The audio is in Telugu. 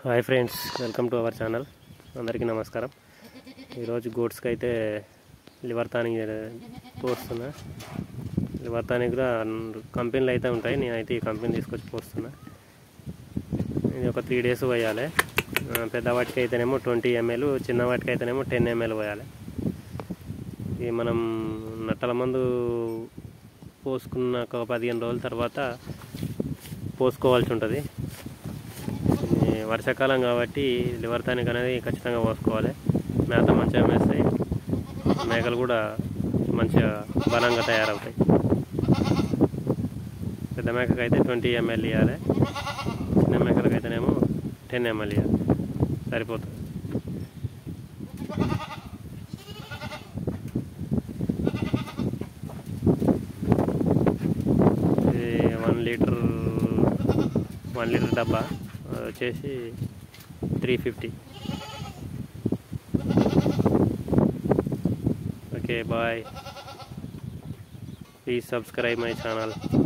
hi friends welcome to our channel అందరికీ నమస్కారం ఈరోజు గోడ్స్కి అయితే లివర్ టానిక్ పోస్తున్నా లివర్ టానిక్ కూడా కంపెనీలు అయితే ఉంటాయి నేనైతే ఈ కంపెనీ తీసుకొచ్చి పోస్తున్నా ఇది ఒక త్రీ డేస్ పోయాలి ఆ, పెద్ద వాటికి అయితేనేమో ట్వంటీ ఎంఎల్ చిన్న వాటికి అయితేనేమో టెన్ ఎంఎల్ పోయాలి ఇది మనం నట్టల మందు పోసుకున్న ఒక పదిహేను రోజుల తర్వాత పోసుకోవాల్సి ఉంటుంది ఈ వర్షాకాలం కాబట్టి లివర్ టానిక్ అనేది ఖచ్చితంగా పోసుకోవాలి మేత మంచిగా మేస్తాయి మేకలు కూడా మంచిగా బలంగా తయారవుతాయి పెద్ద మేకకి అయితే ట్వంటీ ఎంఎల్ ఇవ్వాలి చిన్న మేకలకి అయితేనేమో టెన్ ఎంఎల్ ఇవ్వాలి సరిపోతుంది ఇది వన్ లీటర్ వన్ లీటర్ డబ్బా అది వచ్చేసి three fifty okay bye please subscribe my channel